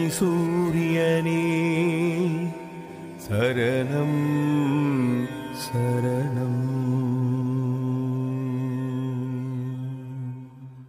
சூரியனே சரணம் சரணம்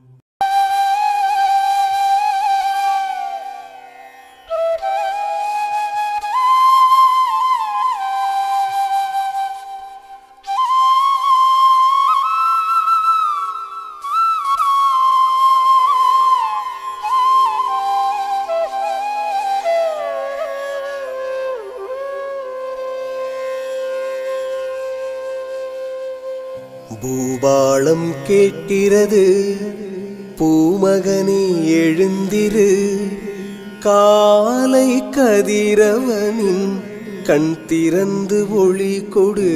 பூபாளம் கேட்கிறது பூமகனே எழுந்திரு காலை கதிரவனின் கண் திறந்து ஒளி கொடு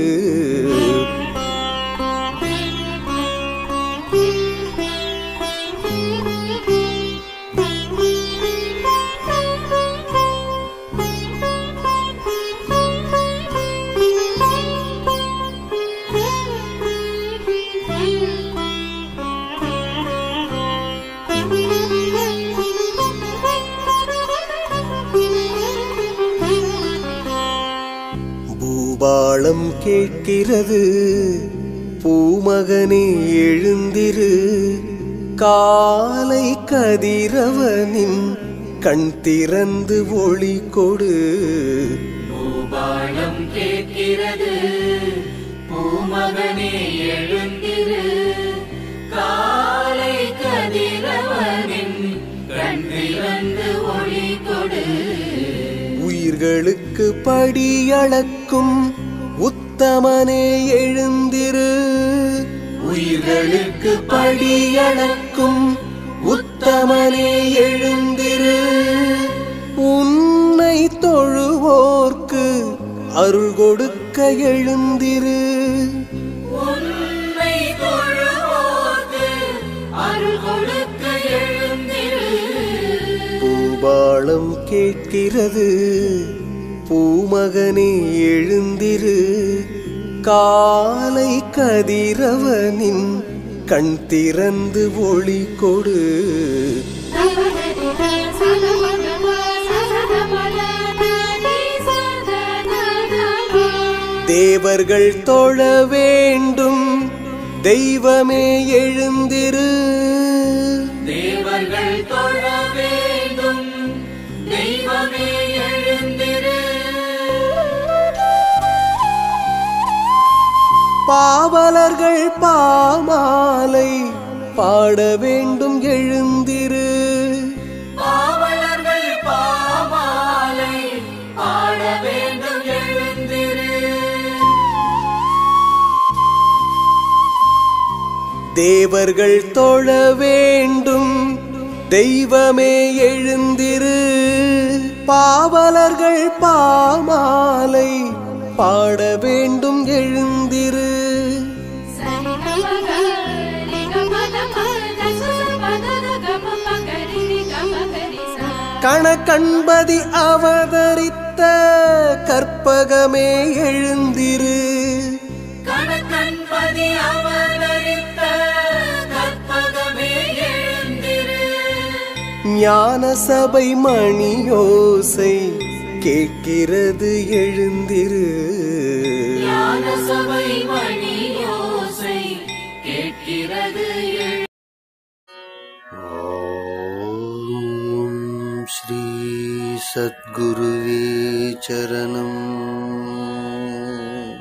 பூபாளம் கேட்கிறது பூமகனே எழுந்திரு காலை கதிரவனின் கண் திறந்து ஒளி கொடு பூபாலம் கேட்கிறது பூமகனே எழுந்திரு காலை கதிரவனின் கண்ணிறந்து ஒளி கொடு உயிர்களுக்கு படியளக்கும் உத்தமனே எழுந்திரு உயிர்களுக்கு படியளக்கும் உத்தமனே எழுந்திரு உன்னை தொழுவோர்க்கு அருள் கொடுக்க எழுந்திரு உன்னை தொழுவோர்க்கு அருள் கொடுக்க எழுந்திரு பூபாளம் கேட்கிறது பூமகனே எழுந்திரு காலை கதிரவனின் கண் திறந்து ஒளி கொடு தேவர்கள் தொழ வேண்டும் தெய்வமே எழுந்திரு தேவர்கள் தொழ வேண்டும் தெய்வமே எழுந்திரு பாவலர்கள் பாமாலை பாட வேண்டும் எழுந்திரு பாவலர்கள் பாமாலை பாட வேண்டும் எழுந்திரு தேவர்கள் தொழ வேண்டும் தெய்வமே எழுந்திரு பாவலர்கள் பாமாலை பாட வேண்டும் எழுந்திரு கணக்கண்பதி அவதரித்த கற்பகமே எழுந்திரு கணக்கன்பதி அவதரித்த கற்பகமே எழுந்திரு ஞான சபை மணியோசை கேட்கிறது எழுந்திரு ஞான சபை மணி யோசை கேட்கிறது எழு ஓம் ஸ்ரீ சத்குருவே சரணம்